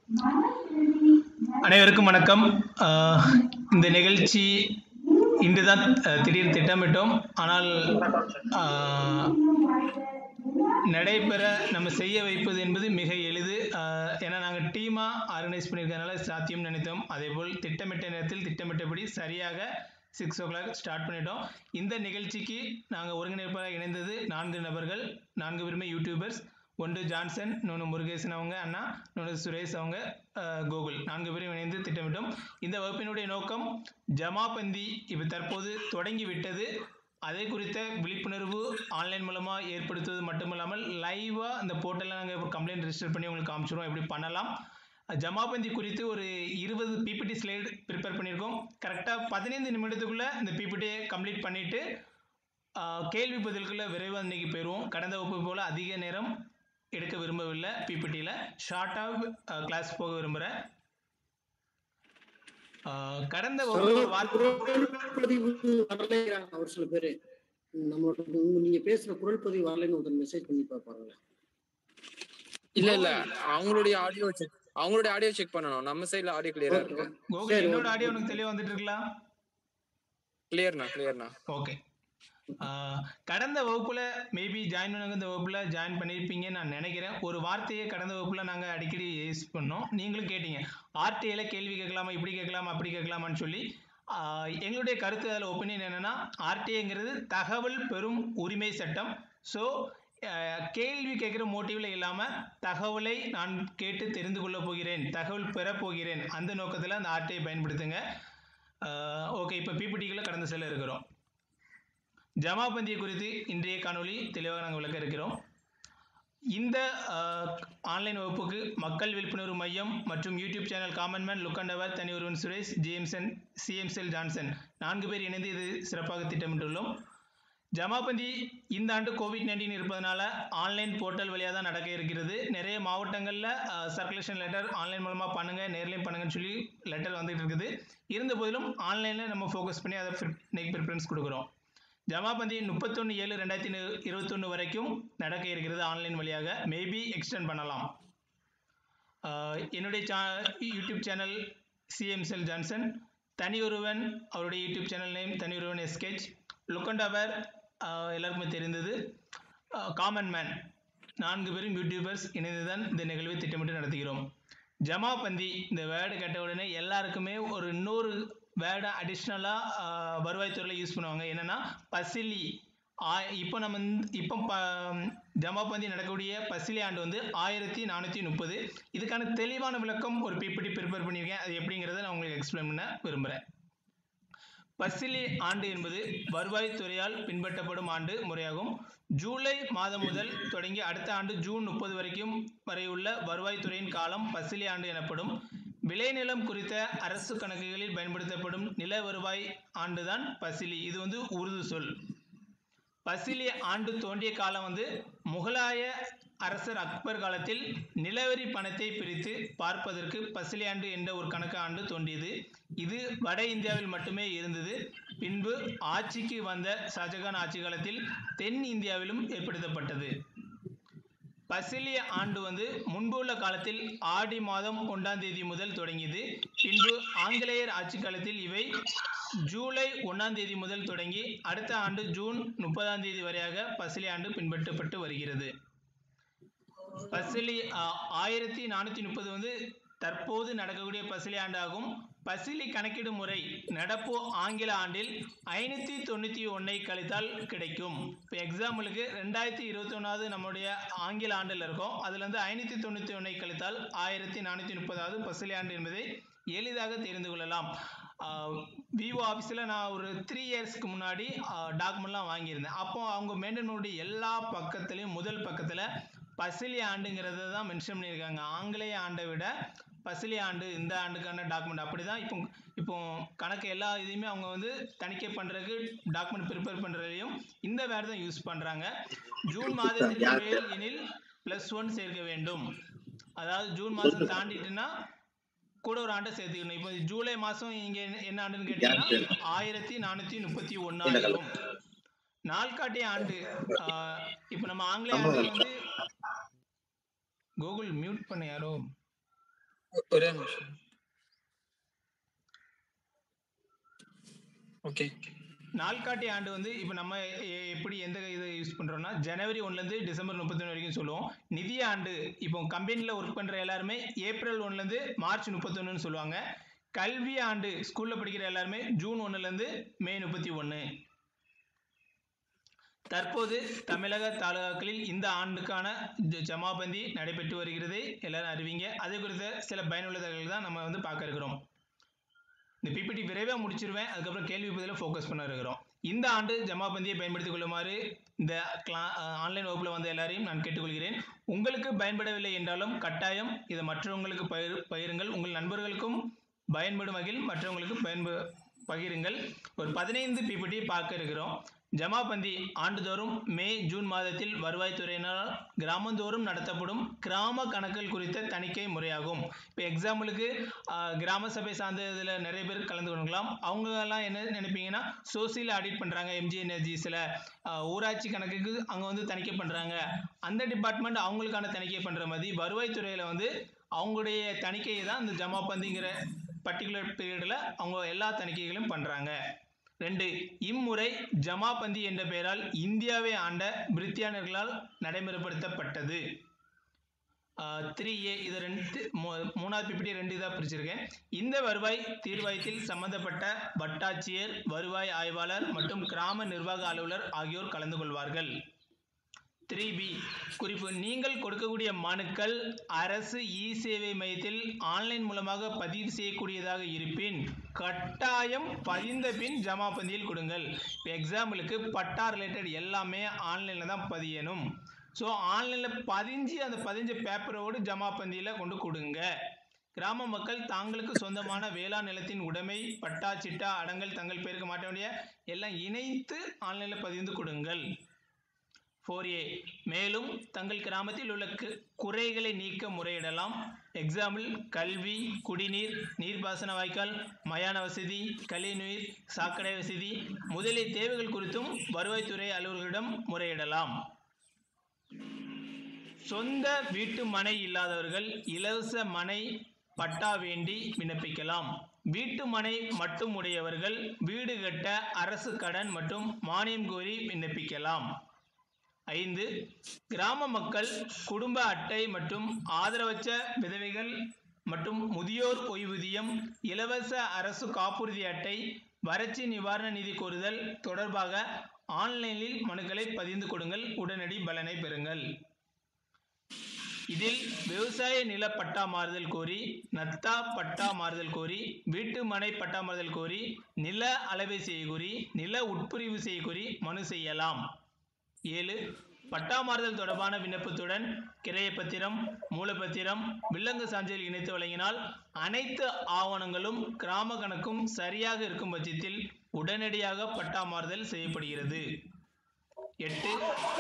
அனைவருக்கும் வணக்கம் ஆஹ் இந்த நிகழ்ச்சி இன்றுதான் அஹ், திடீர் திட்டமிட்டோம் ஆனால் ஆஹ், நடைபெற நம்ம செய்ய வைப்பது என்பது மிக எளிது ஆஹ், ஏன்னா நாங்கள் டீமாக ஆர்கனைஸ் பண்ணியிருக்கறனால சாத்தியம் நினைத்தோம் அதேபோல் திட்டமிட்ட நேரத்தில் திட்டமிட்டபடி சரியாக சிக்ஸ் ஓ கிளாக் ஸ்டார்ட் பண்ணிட்டோம் இந்த நிகழ்ச்சிக்கு நாங்கள் ஒருங்கிணைப்பாக இணைந்தது நான்கு நபர்கள் நான்கு பேருமே யூடியூபர்ஸ் ஒன்று ஜான்சன் இன்னொன்று முருகேசன் அவங்க அண்ணா இன்னொன்று சுரேஷ் அவங்க அஹ், கோகுல் நான்கு பேரும் இணைந்து திட்டமிட்டோம் இந்த வகுப்பினுடைய நோக்கம் ஜமாபந்தி இப்போ தற்போது தொடங்கி விட்டது அதை குறித்த விழிப்புணர்வு ஆன்லைன் மூலமாக ஏற்படுத்துவது மட்டுமல்லாமல் லைவாக அந்த போர்ட்டலில் நாங்கள் கம்ப்ளைண்ட் ரெஜிஸ்டர் பண்ணி உங்களுக்கு காமிச்சிருவோம் எப்படி பண்ணலாம் ஜமாபந்தி குறித்து ஒரு இருபது பிபிடி ஸ்லைடு ப்ரிப்பேர் பண்ணியிருக்கோம் கரெக்டாக பதினைந்து நிமிடத்துக்குள்ளே இந்த பிபிடியை கம்ப்ளீட் பண்ணிவிட்டு கேள்வி பதில்களை விரைவாக இன்னைக்கு போயிடுவோம் கடந்த வகுப்பு போல் அதிக நேரம் எடுக்க விரும்பவில்லை பிபிடியில் ஷார்ட்டாக கிளாஸ் போக விரும்புகிறேன் ஆஹ் கடந்த வகுப்பு வார்த்தை குரல் பதிவு வரலைங்கிறாங்க ஒரு சில பேரு நம்மளோட உங்க- நீங்க பேசுற குரல் பதிவு வரலைன்னு ஒருத்தர் மெசேஜ் பண்ணி பாப்பாங்க இல்ல இல்ல அவங்களுடைய ஆடியோ செக் அவங்களுடைய ஆடியோ செக் பண்ணணும் நம்ம சைடுல ஆடியோ கிளியரா இருக்கு கோகுல் சரி, என்னோட ஓகே. ஆடியோ உனக்கு தெளிவாக வந்துட்டு இருக்கலாம் கிளியர்ண்ணா கிளியர்ண்ணா ஓகே ஆஹ் கடந்த வகுப்புல மேபி ஜாயின் பண்ணவங்க இந்த வகுப்புல ஜாயின் பண்ணியிருப்பீங்கன்னு நான் நினைக்கிறேன் ஒரு வார்த்தையை கடந்த வகுப்புல நாங்க அடிக்கடி யூஸ் பண்ணோம் நீங்களும் கேட்டீங்க ஆர்டிஐல கேள்வி கேட்கலாமா இப்படி கேட்கலாமா அப்படி கேட்கலாமான்னு சொல்லி ஆஹ் எங்களுடைய கருத்து அதில் ஒப்பீனியன் என்னன்னா ஆர்டிஐங்கிறது தகவல் பெறும் உரிமை சட்டம் ஸோ கேள்வி கேட்குற மோட்டிவ்ல இல்லாம தகவலை நான் கேட்டு தெரிந்து கொள்ள போகிறேன் தகவல் பெறப் போகிறேன் அந்த நோக்கத்தில் அந்த ஆர்டிஐ பயன்படுத்துங்க ஓகே இப்போ பிபிடிக்குள்ள கடந்த செல்ல இருக்கிறோம் ஜமாபந்தியை குறித்து இன்றைய காணொளி தெளிவாக நாங்கள் விளக்க இருக்கிறோம் இந்த ஆன்லைன் வகுப்புக்கு மக்கள் விழிப்புணர்வு மையம் மற்றும் YouTube channel common man look and அவர் தனி ஒருவன் சுரேஷ் ஜேம்சன் சிஎம்செல் ஜான்சன் நான்கு பேர் இணைந்து இது சிறப்பாக திட்டமிட்டுள்ளோம் ஜமாபந்தி இந்த ஆண்டு கோவிட் நைன்டீன் இருப்பதனால ஆன்லைன் போர்ட்டல் வழியாக தான் நடக்க இருக்கிறது நிறைய மாவட்டங்களில் சர்க்குலேஷன் லெட்டர் ஆன்லைன் மூலமாக பண்ணுங்க நேர்லையும் பண்ணுங்கன்னு சொல்லி லெட்டர் வந்துட்டு இருக்குது இருந்த போதிலும் ஆன்லைனில் நம்ம ஃபோக்கஸ் பண்ணி அதை இன்னைக்கு ப்ரிஃபரன்ஸ் கொடுக்குறோம் ஜமாபந்தி முப்பத்தொன்று ஏழு ரெண்டாயிரத்தி இருபத்தொன்று வரைக்கும் நடக்க இருக்கிறது ஆன்லைன் வழியாக மேபி எக்ஸ்டெண்ட் பண்ணலாம் ஆஹ் என்னுடைய சா யூடியூப் சேனல் சிஎம்செல் ஜான்சன் தனியொருவன் அவருடைய யூடியூப் சேனல் நேம் தனியொருவன் எஸ்கெச் லுக் அண்ட் அவர் எல்லாருக்குமே தெரிந்தது காமன் மேன் நான்கு பேரும் யூடியூபர்ஸ் இணைந்து தான் இந்த நிகழ்வை திட்டமிட்டு நடத்துகிறோம் ஜமாபந்தி இந்த வேர்டு கேட்ட உடனே எல்லாருக்குமே ஒரு இன்னொரு வேர்டை அடிஷ்னலாக வருவாய்த்துறையில் யூஸ் பண்ணுவாங்க என்னன்னா பசிலி ஆ- இப்போ நம்ம இந்த- இப்போ ப ஜமாபந்தி நடக்கக்கூடிய பசிலி ஆண்டு வந்து ஆயிரத்தி நானூற்றி முப்பது இதுக்கான தெளிவான விளக்கம் ஒரு பிபிடி ப்ரிப்பேர் பண்ணியிருக்கேன் அது எப்படிங்கிறத நான் உங்களுக்கு எக்ஸ்பிளைன் பண்ண விரும்புகிறேன் பசிலி ஆண்டு என்பது வருவாய்த்துறையால் பின்பற்றப்படும் ஆண்டு முறையாகும் ஜூலை மாதம் முதல் தொடங்கி அடுத்த ஆண்டு ஜூன் முப்பது வரைக்கும் வரையுள்ள வருவாய்த்துறையின் காலம் பசிலி ஆண்டு எனப்படும் விளைநிலம் குறித்த அரசு கணக்குகளில் பயன்படுத்தப்படும் நில வருவாய் ஆண்டுதான் பசிலி இது வந்து உருது சொல் பசிலி ஆண்டு தோன்றிய காலம் வந்து முகலாய அரசர் அக்பர் காலத்தில் நிலவரி பணத்தை பிரித்து பார்ப்பதற்கு பசிலி ஆண்டு என்ற ஒரு கணக்கு ஆண்டு தோன்றியது இது வட இந்தியாவில் மட்டுமே இருந்தது பின்பு ஆட்சிக்கு வந்த ஷாஜகான் ஆட்சி காலத்தில் தென் இந்தியாவிலும் ஏற்படுத்தப்பட்டது பசிலிய ஆண்டு வந்து முன்பு உள்ள காலத்தில் ஆடி மாதம் ஒன்றாம் தேதி முதல் தொடங்கியது பின்பு ஆங்கிலேயர் ஆட்சி காலத்தில் இவை ஜூலை ஒன்றாம் தேதி முதல் தொடங்கி அடுத்த ஆண்டு ஜூன் முப்பதாம் தேதி வரையாக பசிலி ஆண்டு பின்பற்றப்பட்டு வருகிறது பசிலி ஆ- ஆயிரத்தி நானூற்றி முப்பது வந்து தற்போது நடக்கக்கூடிய பசிலி ஆண்டாகும் பசிலி கணக்கீடு முறை நடப்பு ஆங்கில ஆண்டில் ஐநூற்றி தொண்ணூற்றி ஒன்றை கழித்தால் கிடைக்கும் இப்போ எக்ஸாம்பிளுக்கு ரெண்டாயிரத்தி இருபத்தொன்னாவது நம்முடைய ஆங்கில ஆண்டில் இருக்கோம் அதுலேருந்து ஐநூற்றி தொண்ணூற்றி ஒன்றை கழித்தால் ஆயிரத்தி நானூற்றி முப்பதாவது பசிலி ஆண்டு என்பதை எளிதாக தெரிந்து கொள்ளலாம் விவோ ஆஃபீஸில் நான் ஒரு த்ரீ இயர்ஸ்க்கு முன்னாடி டாக்குமெண்ட்லாம் வாங்கியிருந்தேன் அப்போ அவங்க மெயின்டைன் பண்ணக்கூடிய எல்லா பக்கத்துலேயும் முதல் பக்கத்தில் பசிலி ஆண்டுங்கிறத தான் மென்ஷன் பண்ணியிருக்காங்க ஆங்கிலேய ஆண்டை விட பசிலி ஆண்டு இந்த ஆண்டுக்கான டாக்குமெண்ட் அப்படி தான் இப்போ இப்போ கணக்கு எல்லா இதையுமே அவங்க வந்து தணிக்கை பண்ணுறதுக்கு டாக்குமெண்ட் ப்ரிப்பேர் பண்ணுறதையும் இந்த வேறு தான் யூஸ் பண்ணுறாங்க ஜூன் மாதத்திற்கு மேல் எனில் ப்ளஸ் ஒன் சேர்க்க வேண்டும் அதாவது ஜூன் மாதம் தாண்டிட்டுன்னா கூட ஒரு ஆண்டை சேர்த்துக்கணும் இப்போ ஜூலை மாதம் இங்கே என்ன ஆண்டுன்னு கேட்டீங்கன்னா ஆயிரத்தி நானூற்றி முப்பத்தி ஒன்றாயிரம் நாள்காட்டி ஆண்டு ஆஹ் இப்போ நம்ம ஆங்கிலேய ஆண்டு வந்து கூகுள் மியூட் பண்ண யாரோ ஒரே நிமிஷம் ஓகே நாள்காட்டி ஆண்டு வந்து இப்போ நம்ம எ- எப்படி எந்த இது யூஸ் பண்ணுறோம்னா ஜனவரி ஒன்றுலேருந்து டிசம்பர் முப்பத்தொன்று வரைக்கும் சொல்லுவோம் நிதி ஆண்டு இப்போ கம்பெனியில் ஒர்க் பண்ணுற எல்லாருமே ஏப்ரல் ஒன்றுலேருந்து மார்ச் முப்பத்தொன்றுன்னு சொல்லுவாங்க கல்வி ஆண்டு ஸ்கூலில் படிக்கிற எல்லாருமே ஜூன் ஒன்றுலேருந்து மே முப்பத்தி ஒன்று தற்போது தமிழக தாலுகாக்களில் இந்த ஆண்டுக்கான ஜ- ஜமாபந்தி நடைபெற்று வருகிறது எல்லாரும் அறிவிங்க அது குறித்த சில பயனுள்ள தகவல்கள் தான் நம்ம வந்து பார்க்க இருக்கிறோம் இந்த பிபிடி விரைவாக முடிச்சிருவேன் அதுக்கப்புறம் கேள்வி பதில ஃபோக்கஸ் பண்ண இருக்கிறோம் இந்த ஆண்டு ஜமாபந்தியை பயன்படுத்திக் கொள்ளுமாறு இந்த கிளா ஆன்லைன் வகுப்பில் வந்த எல்லாரையும் நான் கேட்டுக்கொள்கிறேன் உங்களுக்கு பயன்படவில்லை என்றாலும் கட்டாயம் இதை மற்றவங்களுக்கு பகிர் பகிருங்கள் உங்கள் நண்பர்களுக்கும் பயன்படும் வகையில் மற்றவங்களுக்கு பயன்ப பகிருங்கள் ஒரு பதினைந்து பிபிடி பார்க்க இருக்கிறோம் ஜமாபந்தி ஆண்டுதோறும் மே ஜூன் மாதத்தில் வருவாய்த்துறையினால் கிராமந்தோறும் நடத்தப்படும் கிராம கணக்குகள் குறித்த தணிக்கை முறையாகும் இப்போ எக்ஸாம்பிளுக்கு கிராம சபை சார்ந்த இதில் நிறைய பேர் கலந்து கொள்ளலாம் அவங்கெல்லாம் என்ன நினைப்பீங்கன்னா சோசியல் ஆடிட் பண்ணுறாங்க எம்ஜி எனர்ஜிஸில் ஊராட்சி கணக்குக்கு அங்கே வந்து தணிக்கை பண்ணுறாங்க அந்த டிபார்ட்மெண்ட் அவங்களுக்கான தணிக்கை பண்ணுற மாதிரி வருவாய்த்துறையில் வந்து அவங்களுடைய தணிக்கையை தான் இந்த ஜமாபந்திங்கிற பர்டிகுலர் பீரியடில் அவங்க எல்லா தணிக்கைகளும் பண்ணுறாங்க ரெண்டு இம்முறை ஜமாபந்தி என்ற பெயரால் இந்தியாவை ஆண்ட பிரித்தியானியர்களால் நடைமுறைப்படுத்தப்பட்டது த்ரீ ஏ இது ரெண்டு மூ- மூணாவது பிபிடி ரெண்டு இதாக பிரிச்சிருக்கேன் இந்த வருவாய் தீர்வாயத்தில் சம்பந்தப்பட்ட வட்டாட்சியர் வருவாய் ஆய்வாளர் மற்றும் கிராம நிர்வாக அலுவலர் ஆகியோர் கலந்து கொள்வார்கள் த்ரீ பி குறிப்பு நீங்கள் கொடுக்கக்கூடிய மனுக்கள் அரசு இ சேவை மையத்தில் ஆன்லைன் மூலமாக பதிவு செய்யக்கூடியதாக இருப்பின் கட்டாயம் பதிந்த பின் ஜமாபந்தியில் கொடுங்கள் இப்போ எக்ஸாம்பிளுக்கு பட்டா ரிலேட்டட் எல்லாமே ஆன்லைனில் தான் பதியணும் ஸோ ஆன்லைனில் பதிஞ்சு அந்த பதிஞ்ச பேப்பரோடு ஜமாபந்தியில் கொண்டு கொடுங்க கிராம மக்கள் தாங்களுக்கு சொந்தமான வேளாண் நிலத்தின் உடைமை பட்டா சிட்டா அடங்கல் தங்கள் பேருக்கு மாட்ட வேண்டிய எல்லாம் இணைத்து ஆன்லைனில் பதிந்து கொடுங்கள் ஃபோர் ஏ மேலும் தங்கள் கிராமத்தில் உள்ள கு- குறைகளை நீக்க முறையிடலாம் எக்ஸாம்பிள் கல்வி குடிநீர் நீர்ப்பாசன வாய்க்கால் மயான வசதி கழிவுநீர் சாக்கடை வசதி முதலிய தேவைகள் குறித்தும் வருவாய்த்துறை அலுவலர்களிடம் முறையிடலாம் சொந்த வீட்டு மனை இல்லாதவர்கள் இலவச மனை பட்டா வேண்டி விண்ணப்பிக்கலாம் வீட்டு மனை மட்டும் உடையவர்கள் வீடு கட்ட அரசு கடன் மற்றும் மானியம் கோரி விண்ணப்பிக்கலாம் ஐந்து கிராம மக்கள் குடும்ப அட்டை மற்றும் ஆதரவற்ற விதவைகள் மற்றும் முதியோர் ஓய்வூதியம் இலவச அரசு காப்புறுதி அட்டை வறட்சி நிவாரண நிதி கோருதல் தொடர்பாக ஆன்லைனில் மனுக்களை பதிந்து கொடுங்கள் உடனடி பலனை பெறுங்கள் இதில் விவசாய நில பட்டா மாறுதல் கோரி நத்தா பட்டா மாறுதல் கோரி வீட்டு மனை பட்டா மாறுதல் கோரி நில அளவை செய்ய கோரி நில உட்பிரிவு செய்ய கோரி மனு செய்யலாம் ஏழு பட்டா மாறுதல் தொடர்பான விண்ணப்பத்துடன் கிரையப்பத்திரம் மூலப்பத்திரம் வில்லங்கு சான்றிதழ் இணைத்து வழங்கினால் அனைத்து ஆவணங்களும் கிராம கணக்கும் சரியாக இருக்கும் பட்சத்தில் உடனடியாக பட்டா மாறுதல் செய்யப்படுகிறது எட்டு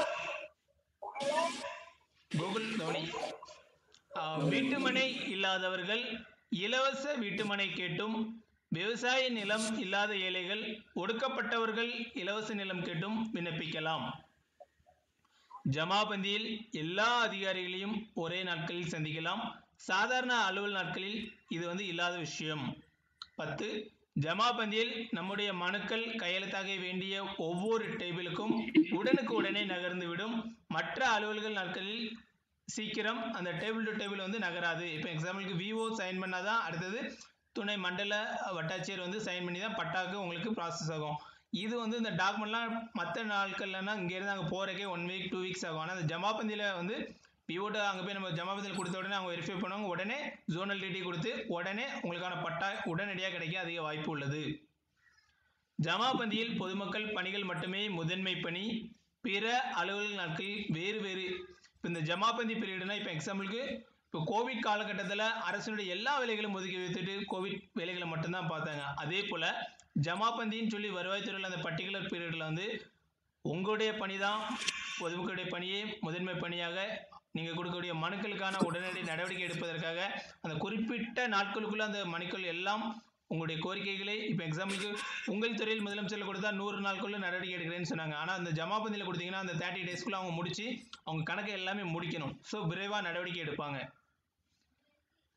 கூகுள் கவனி ஆஹ், வீட்டுமனை இல்லாதவர்கள் இலவச வீட்டுமனை கேட்டும் விவசாய நிலம் இல்லாத ஏழைகள் ஒடுக்கப்பட்டவர்கள் இலவச நிலம் கேட்டும் விண்ணப்பிக்கலாம் ஜமாபந்தியில் எல்லா அதிகாரிகளையும் ஒரே நாட்களில் சந்திக்கலாம் சாதாரண அலுவல் நாட்களில் இது வந்து இல்லாத விஷயம் பத்து ஜமாபந்தியில் நம்முடைய மனுக்கள் கையெழுத்தாக வேண்டிய ஒவ்வொரு டேபிளுக்கும் உடனுக்கு உடனே நகர்ந்துவிடும் மற்ற அலுவல்கள் நாட்களில் சீக்கிரம் அந்த டேபிள் டு டேபிள் வந்து நகராது இப்போ எக்ஸாம்பிளுக்கு விஓ சைன் பண்ணாதான் அடுத்தது துணை மண்டல வட்டாட்சியர் வந்து சைன் பண்ணி தான் பட்டாக்கு உங்களுக்கு ப்ராசஸ் ஆகும் இது வந்து இந்த டாக்குமெண்ட்லாம் மற்ற நாட்கள்லன்னா இங்கேருந்து அங்கே போகிறக்கே ஒன் வீக் டூ வீக்ஸ் ஆகும் ஆனால் அந்த ஜமாபந்தியில் வந்து பிஓட்ட அங்கே போய் நம்ம ஜமாபந்தியில் கொடுத்த உடனே அவங்க வெரிஃபை பண்ணுவாங்க உடனே ஜோனல் டிடி கொடுத்து உடனே உங்களுக்கான பட்டா உடனடியாக கிடைக்க அதிக வாய்ப்பு உள்ளது ஜமாபந்தியில் பொதுமக்கள் பணிகள் மட்டுமே முதன்மை பணி பிற அலுவலக நாட்களில் வேறு வேறு இப்போ இந்த ஜமாபந்தி பீரியட்னா இப்போ எக்ஸாம்பிளுக்கு இப்போ கோவிட் காலகட்டத்தில் அரசினுடைய எல்லா வேலைகளும் ஒதுக்கி வைத்துட்டு கோவிட் வேலைகளை மட்டும்தான் பார்த்தாங்க அதே போல் ஜமாபந்தின்னு சொல்லி வருவாய்த்துறையில் அந்த பர்டிகுலர் பீரியடில் வந்து உங்களுடைய பணி தான் பொதுமக்களுடைய பணியை முதன்மை பணியாக நீங்கள் கொடுக்கக்கூடிய மனுக்களுக்கான உடனடி நடவடிக்கை எடுப்பதற்காக அந்த குறிப்பிட்ட நாட்களுக்குள்ள அந்த மனுக்கள் எல்லாம் உங்களுடைய கோரிக்கைகளை இப்போ எக்ஸாம்பிளுக்கு உங்கள் துறையில் முதலமைச்சரில் கொடுத்தா நூறு நாட்களுள்ள நடவடிக்கை எடுக்கிறேன்னு சொன்னாங்க ஆனால் அந்த ஜமாபந்தியில் கொடுத்தீங்கன்னா அந்த தேர்ட்டி டேஸ்க்குள்ள அவங்க முடிச்சு அவங்க கணக்கை எல்லாமே முடிக்கணும் ஸோ விரைவாக நடவடிக்கை எடுப்பாங்க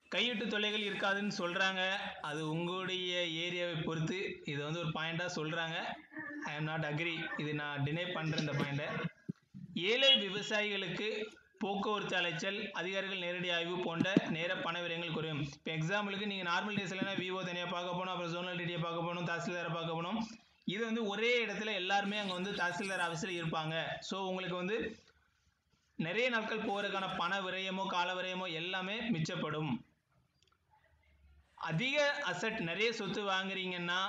கையெட்டு தொல்லைகள் இருக்காதுன்னு சொல்கிறாங்க அது உங்களுடைய ஏரியாவை பொறுத்து இது வந்து ஒரு பாயிண்டாக சொல்கிறாங்க ஐ எம் நாட் அக்ரி இது நான் டினை பண்ணுறேன் இந்த பாயிண்டை ஏழை விவசாயிகளுக்கு போக்குவரத்து அலைச்சல் அதிகாரிகள் நேரடி ஆய்வு போன்ற நேர பண விரயங்கள் குறையும் இப்போ எக்ஸாம்பிளுக்கு நீங்கள் நார்மல் டேஸ்லனா விவோ தனியாக பார்க்க போகணும் அப்புறம் ஜோனல் டிடியை பார்க்க போகணும் தாசில்தாரை பார்க்க போகணும் இது வந்து ஒரே இடத்துல எல்லாருமே அங்கே வந்து தாசில்தார் ஆஃபீஸில் இருப்பாங்க ஸோ உங்களுக்கு வந்து நிறைய நாட்கள் போகிறதுக்கான பண விரயமோ கால விரயமோ எல்லாமே மிச்சப்படும் அதிக அசட் நிறைய சொத்து வாங்குறீங்கன்னா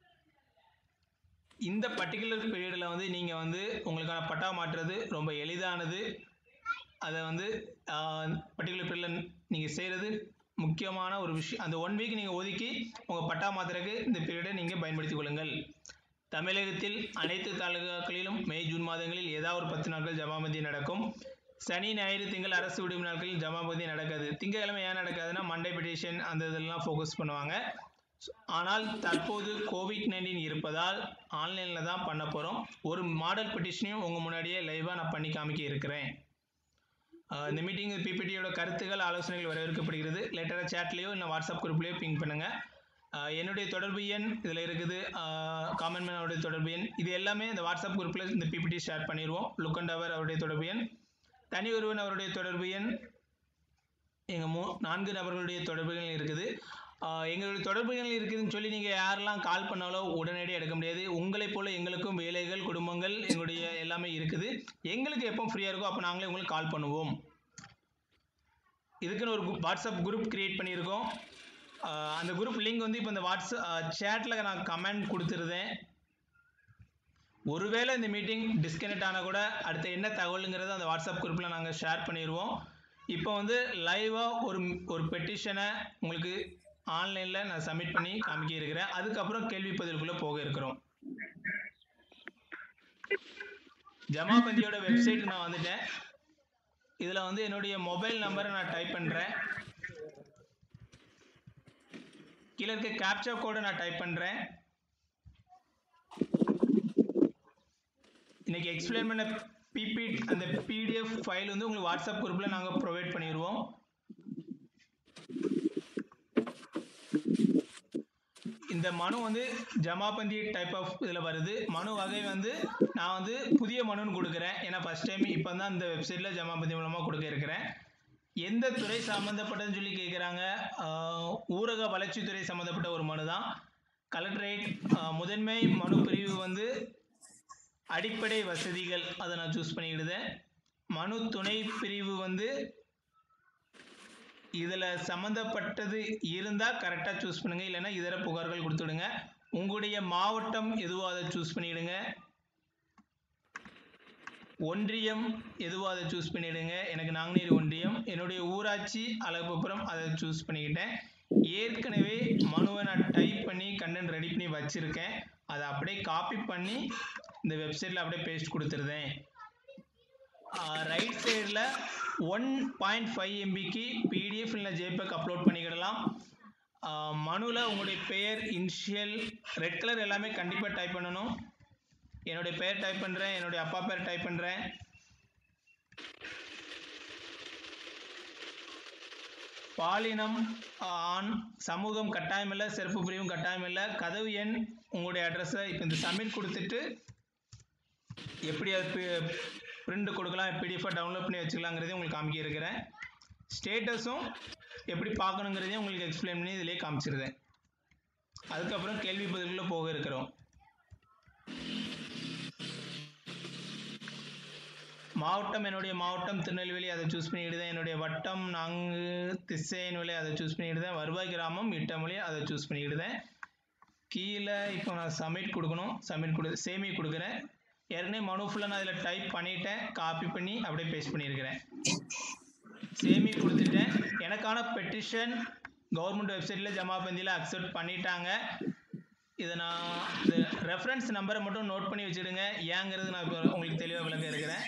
இந்த பர்டிகுலர் பீரியடில் வந்து நீங்கள் வந்து உங்களுக்கான பட்டா மாற்றுறது ரொம்ப எளிதானது அதை வந்து பர்டிகுலர் பீரியடில் நீங்கள் செய்கிறது முக்கியமான ஒரு விஷயம் அந்த ஒன் வீக் நீங்கள் ஒதுக்கி உங்கள் பட்டா மாத்திரக்கு இந்த பீரியடை நீங்கள் பயன்படுத்திக் கொள்ளுங்கள் தமிழகத்தில் அனைத்து தாலுகாக்களிலும் மே ஜூன் மாதங்களில் ஏதாவது ஒரு பத்து நாட்கள் ஜமாபந்தி நடக்கும் சனி ஞாயிறு திங்கள் அரசு விடுமுறை நாட்களில் ஜமாபந்தி நடக்காது திங்கட்கிழமை ஏன் நடக்காதுன்னா மண்டே பெட்டிஷன் அந்த இதெல்லாம் ஃபோக்கஸ் பண்ணுவாங்க ஆனால் தற்போது கோவிட் நைன்டீன் இருப்பதால் ஆன்லைனில் தான் பண்ண போகிறோம் ஒரு மாடல் பெட்டிஷனையும் உங்கள் முன்னாடியே லைவாக நான் பண்ணி காமிக்க இருக்கிறேன் ஆஹ் இந்த மீட்டிங் பிபிடியோட கருத்துகள் ஆலோசனைகள் வரவேற்கப்படுகிறது லேட்டராக சேட்லேயோ இல்லை வாட்ஸ்அப் குரூப்லேயோ பிங் பண்ணுங்கள் ஆஹ் என்னுடைய தொடர்பு எண் இதில் இருக்குது காமன் மேனோடைய தொடர்பு எண் இது எல்லாமே இந்த வாட்ஸ்அப் குரூப்பில் இந்த பிபிடி ஷேர் பண்ணிடுவோம் லுக்கண்டவர் அவருடைய தொடர்பு எண் தனி ஒருவன் அவருடைய தொடர்பு எண் எங்கள் மூ நான்கு நபர்களுடைய தொடர்புகள் இருக்குது ஆஹ் எங்களுடைய தொடர்புகள் இருக்குதுன்னு சொல்லி நீங்கள் யாரெல்லாம் கால் பண்ணாலோ உடனடியாக எடுக்க முடியாது உங்களைப் போல எங்களுக்கும் வேலைகள் குடும்பங்கள் எங்களுடைய எல்லாமே இருக்குது எங்களுக்கு எப்போ ஃப்ரீயாக இருக்கோ அப்போ நாங்களே உங்களுக்கு கால் பண்ணுவோம் இதுக்குன்னு ஒரு கு- வாட்ஸ்அப் குரூப் கிரியேட் பண்ணியிருக்கோம் ஆஹ் அந்த குரூப் லிங்க் வந்து இப்போ இந்த வாட்ஸ்அப் சேட்டில் நான் கமெண்ட் கொடுத்துருந்தேன் ஒருவேளை இந்த மீட்டிங் டிஸ்கனெக்ட் ஆனால் கூட அடுத்த என்ன தகவலுங்கிறத அந்த வாட்ஸ்அப் குரூப்பில் நாங்கள் ஷேர் பண்ணிடுவோம் இப்போ வந்து லைவாக ஒரு ஒரு பெட்டிஷனை உங்களுக்கு ஆன்லைனில் நான் சப்மிட் பண்ணி காமிக்க இருக்கிறேன் அதுக்கப்புறம் கேள்வி பதிலுக்குள்ளே போக இருக்கிறோம் ஜமாபந்தியோட வெப்சைட் நான் வந்துட்டேன் இதில் வந்து என்னுடைய மொபைல் நம்பரை நான் டைப் பண்ணுறேன் கீழே இருக்க கேப்சா கோடை நான் டைப் பண்ணுறேன் இன்னைக்கு எக்ஸ்பிளைன் பண்ண பிபி அந்த பிடிஎஃப் ஃபைல் வந்து உங்களுக்கு வாட்ஸ்அப் குரூப்பில் நாங்கள் ப்ரொவைட் பண்ணிடுவோம் இந்த மனு வந்து ஜமாபந்தி டைப் ஆஃப் இதில் வருது மனு வகை வந்து நான் வந்து புதிய மனுன்னு கொடுக்குறேன் ஏன்னா ஃபர்ஸ்ட் டைம் இப்போ தான் இந்த வெப்சைட்டில் ஜமாபந்தி மூலமாக கொடுக்க இருக்கிறேன் எந்த துறை சம்மந்தப்பட்டதுன்னு சொல்லி கேட்குறாங்க ஊரக வளர்ச்சித்துறை சம்மந்தப்பட்ட ஒரு மனு தான் கலெக்டரேட் ஆஹ், முதன்மை மனு பிரிவு வந்து அடிப்படை வசதிகள் அதை நான் சூஸ் பண்ணிக்கிடுதேன் மனு துணை பிரிவு வந்து இதில் சம்மந்தப்பட்டது இருந்தால் கரெக்டாக சூஸ் பண்ணுங்க இல்லைன்னா இதர புகார்கள் கொடுத்துடுங்க உங்களுடைய மாவட்டம் எதுவோ அதை சூஸ் பண்ணிடுங்க ஒன்றியம் எதுவோ அதை சூஸ் பண்ணிடுங்க எனக்கு நாங்குநேரி ஒன்றியம் என்னுடைய ஊராட்சி அழகுபுரம் அதை சூஸ் பண்ணிக்கிட்டேன் ஏற்கனவே மனுவை நான் டைப் பண்ணி கண்டென்ட் ரெடி பண்ணி வச்சுருக்கேன் அதை அப்படியே காப்பி பண்ணி இந்த வெப்சைட்டில் அப்படியே பேஸ்ட் கொடுத்துருந்தேன் ரைட் சைடில் ஒன் பாயிண்ட் ஃபைவ் எம்பிக்கு பிடிஎஃப் இல்லை ஜேபேக் அப்லோட் பண்ணிக்கிடலாம் மனுவில் உங்களுடைய பெயர் இனிஷியல் ரெட் கலர் எல்லாமே கண்டிப்பாக டைப் பண்ணணும் என்னுடைய பெயர் டைப் பண்ணுறேன் என்னுடைய அப்பா பேர் டைப் பண்ணுறேன் பாலினம் ஆண் சமூகம் கட்டாயமில்லை சிறப்பு பிரிவும் கட்டாயமில்லை கதவு எண் உங்களுடைய அட்ரஸை இப்போ இந்த சப்மிட் கொடுத்துட்டு எப்படி அது பிரிண்ட் கொடுக்கலாம் பிடிஎஃபாக டவுன்லோட் பண்ணி வச்சுக்கலாங்கிறதையும் உங்களுக்கு காமிக்க இருக்கிறேன் ஸ்டேட்டஸும் எப்படி பார்க்கணுங்கிறதையும் உங்களுக்கு எக்ஸ்பிளைன் பண்ணி இதிலே காமிச்சிருந்தேன் அதுக்கப்புறம் கேள்வி பதில்குள்ளே போக இருக்கிறோம் மாவட்டம் என்னுடைய மாவட்டம் திருநெல்வேலி அதை சூஸ் பண்ணிடுதேன் என்னுடைய வட்டம் நான்கு திசையன்விலை அதை சூஸ் பண்ணிடுதேன் வருவாய் கிராமம் இட்டமொழி அதை சூஸ் பண்ணிடுதேன் கீழே இப்போ நான் சப்மிட் கொடுக்கணும் சப்மிட் கொடு சேமி கொடுக்குறேன் ஏற்கனவே மனு ஃபுல்லாக நான் இதில் டைப் பண்ணிட்டேன் காப்பி பண்ணி அப்படியே பேஸ்ட் பண்ணியிருக்கிறேன் சேமி கொடுத்துட்டேன் எனக்கான பெட்டிஷன் கவர்மெண்ட் வெப்சைட்டில் ஜமாபந்தியில் அக்செப்ட் பண்ணிட்டாங்க இதை நான் இந்த ரெஃபரன்ஸ் நம்பரை மட்டும் நோட் பண்ணி வச்சுடுங்க ஏங்கிறது நான் இப்போ உங்களுக்கு தெளிவாக விளக்க இருக்கிறேன்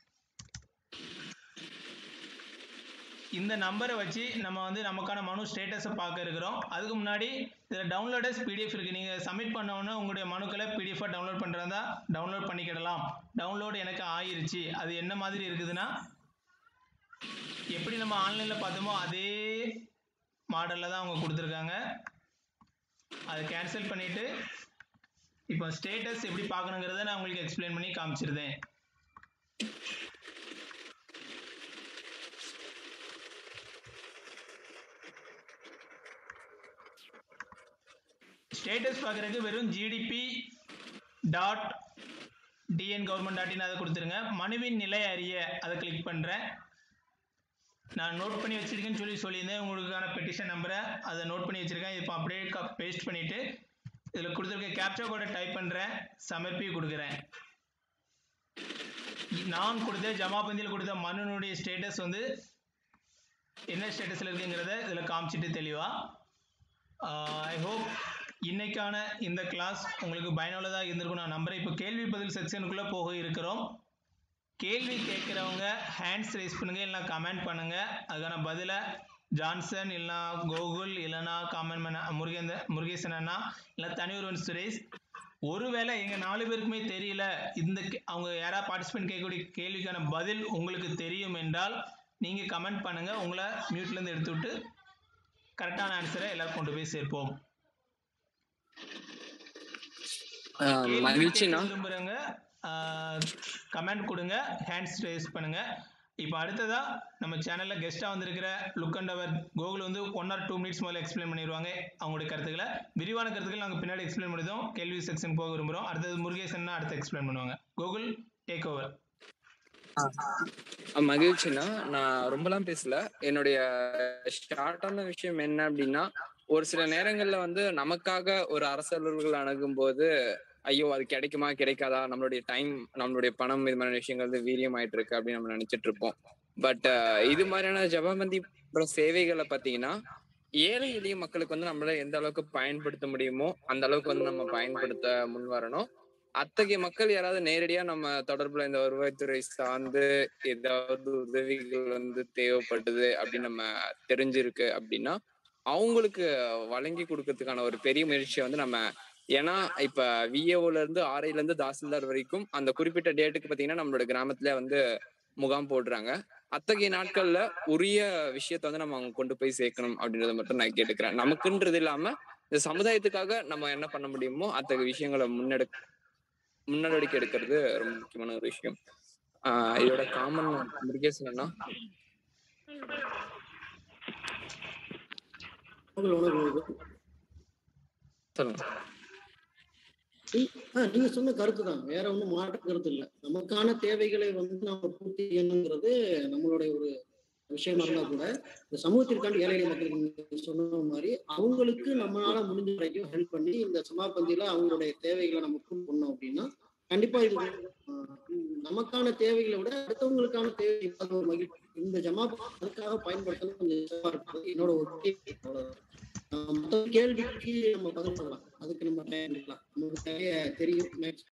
இந்த நம்பரை வச்சு நம்ம வந்து நமக்கான மனு ஸ்டேட்டஸை பார்க்க இருக்கிறோம் அதுக்கு முன்னாடி இதில் டவுன்லோடர்ஸ் பிடிஎஃப் இருக்குது நீங்கள் சப்மிட் பண்ண உடனே உங்களுடைய மனுக்களை பிடிஎஃபாக டவுன்லோட் பண்ணுறதா டவுன்லோட் பண்ணிக்கிடலாம் டவுன்லோட் எனக்கு ஆயிருச்சு அது என்ன மாதிரி இருக்குதுன்னா எப்படி நம்ம ஆன்லைனில் பார்த்தோமோ அதே மாடலில் தான் அவங்க கொடுத்துருக்காங்க அதை கேன்சல் பண்ணிவிட்டு இப்போ ஸ்டேட்டஸ் எப்படி பார்க்கணுங்கிறத நான் உங்களுக்கு எக்ஸ்பிளைன் பண்ணி காமிச்சிருந்தேன் ஸ்டேட்டஸ் பார்க்குறதுக்கு வெறும் GDP dot TN government dot in அதை கொடுத்துருங்க மனுவின் நிலை அறிய அதை கிளிக் பண்ணுறேன் நான் நோட் பண்ணி வச்சிருக்கேன்னு சொல்லி சொல்லியிருந்தேன் உங்களுக்கான பெட்டிஷன் நம்பரை அதை நோட் பண்ணி வச்சிருக்கேன் இப்போ அப்படியே பேஸ்ட் பண்ணிவிட்டு இதில் கொடுத்துருக்க கேப்சா கோடை டைப் பண்ணுறேன் சமர்ப்பி கொடுக்குறேன் நான் கொடுத்த ஜமாபந்தியில் கொடுத்த மனுனுடைய ஸ்டேட்டஸ் வந்து என்ன ஸ்டேட்டஸில் இருக்குங்கிறத இதில் காமிச்சிட்டு தெளிவாக ஐ ஹோப் இன்னைக்கான இந்த கிளாஸ் உங்களுக்கு பயனுள்ளதாக இருந்திருக்கும் நான் நம்புறேன் இப்போ கேள்வி பதில் செக்ஷனுக்குள்ளே போக இருக்கிறோம் கேள்வி கேட்குறவங்க ஹேண்ட்ஸ் ரைஸ் பண்ணுங்க இல்லைனா கமெண்ட் பண்ணுங்க அதுக்கான பதிலை ஜான்சன் இல்லைனா கோகுல் இல்லைனா காமெண்ட் பண்ண முருகேந்த முருகேசன் அண்ணா இல்லை தனியொருவன் சுரேஷ் ஒருவேளை எங்கள் நாலு பேருக்குமே தெரியல இந்த கே- அவங்க யாராவது பார்ட்டிசிபென்ட் கேட்கக்கூடிய கேள்விக்கான பதில் உங்களுக்கு தெரியும் என்றால் நீங்கள் கமெண்ட் பண்ணுங்கள் உங்களை மியூட்லேருந்து எடுத்து விட்டு கரெக்டான ஆன்சரை எல்லாரும் கொண்டு போய் சேர்ப்போம் ஆஹ் கேள்வி மகிழ்ச்சிண்ணா கேட்க விரும்புறவங்க கமெண்ட் கொடுங்க ஹேண்ட்ஸ் ரேஸ் பண்ணுங்க இப்போ அடுத்ததா நம்ம சேனல்ல கெஸ்டா வந்திருக்கிற லுக் அண்ட் அவர் கோகுல் வந்து ஒன் ஆர் டூ மினிட்ஸ் முதல்ல எக்ஸ்பிளைன் பண்ணிடுவாங்க அவங்களுடைய கருத்துக்களை விரிவான கருத்துக்கள் நாங்கள் பின்னாடி எக்ஸ்பிளைன் பண்ணிடுவோம் கேள்வி செக்ஷன் போக விரும்புகிறோம் அடுத்தது முருகேசன் அடுத்து எக்ஸ்பிளைன் பண்ணுவாங்க கோகுல் டேக் ஓவர் ஆஹ் மகிழ்ச்சிண்ணா நான் ரொம்பலாம் பேசல என்னுடைய ஷார்ட்டான விஷயம் என்ன அப்படின்னா ஒரு சில நேரங்கள்ல வந்து நமக்காக ஒரு அரசர்கள் அணுகும் போது ஐயோ அது கிடைக்குமா கிடைக்காதா நம்மளுடைய டைம் நம்மளுடைய பணம் இது மாதிரியான விஷயங்கள் வந்து வீரியம் ஆயிட்டு இருக்கு அப்படின்னு நம்ம நினைச்சிட்டு இருப்போம் பட் இது மாதிரியான ஜபமந்தி போன்ற சேவைகளை பாத்தீங்கன்னா ஏழை எளிய மக்களுக்கு வந்து நம்மளால எந்த அளவுக்கு பயன்படுத்த முடியுமோ அந்த அளவுக்கு வந்து நம்ம பயன்படுத்த முன் வரணும் அத்தகைய மக்கள் யாராவது நேரடியா நம்ம தொடர்புல இந்த வருவாய்த்துறை சார்ந்து ஏதாவது உதவிகள் வந்து தேவைப்படுது அப்படின்னு நம்ம தெரிஞ்சிருக்கு அப்படின்னா அவங்களுக்கு வழங்கி கொடுக்கறதுக்கான ஒரு பெரிய முயற்சியை வந்து நம்ம ஏன்னா இப்ப விஏஓல இருந்து ஆர்ஐல இருந்து தாசில்தார் வரைக்கும் அந்த குறிப்பிட்ட டேட்டுக்கு பாத்தீங்கன்னா நம்மளோட கிராமத்துல வந்து முகாம் போடுறாங்க அத்தகைய நாட்கள்ல உரிய விஷயத்த வந்து நம்ம அவங்க கொண்டு போய் சேர்க்கணும் அப்படின்றத மட்டும் நான் கேட்டுக்கிறேன் நமக்குன்றது இல்லாம இந்த சமுதாயத்துக்காக நம்ம என்ன பண்ண முடியுமோ அத்தகைய விஷயங்களை முன்னெடு முன்னெடுக்கை எடுக்கிறது ரொம்ப முக்கியமான ஒரு விஷயம் ஆஹ் இதோட காமன் முருகேசனா கோகுல் வணக்கம் கோகுல். சொல்லுங்க நீ- ஆ, நீங்க சொன்ன கருத்து தான் வேற ஒண்ணும் மாற்று கருத்து இல்ல நமக்கான தேவைகளை வந்து நம்ம பூர்த்தி செய்யணுங்கிறது நம்மளுடைய ஒரு விஷயமா இருந்தா கூட இந்த சமூகத்திற்கான ஏழை எளிய மக்களுக்கு நீங்க சொன்ன மாதிரி அவங்களுக்கு நம்மளால முடிஞ்ச வரைக்கும் ஹெல்ப் பண்ணி இந்த சமாபந்தியில அவங்களுடைய தேவைகளை நம்ம பூர்த்தி பண்ணோம் அப்படின்னா கண்டிப்பா இது ஆ, நமக்கான தேவைகளை விட அடுத்தவங்களுக்கான தேவை இல்லாத ஒரு மகிழ்ச்சி இந்த ஜமா அதுக்காக பயன்படுத்தணும் கொஞ்சம் சிரமமா இருக்குது. என்னோட ஒரு கேள்வி அவ்வளவுதான். ஆஹ் மத்த கேள்விக்கு நம்ம பதில் சொல்லலாம் அதுக்கு நம்ம டைம் எடுக்கலாம் நமக்கு நிறைய தெரியும் next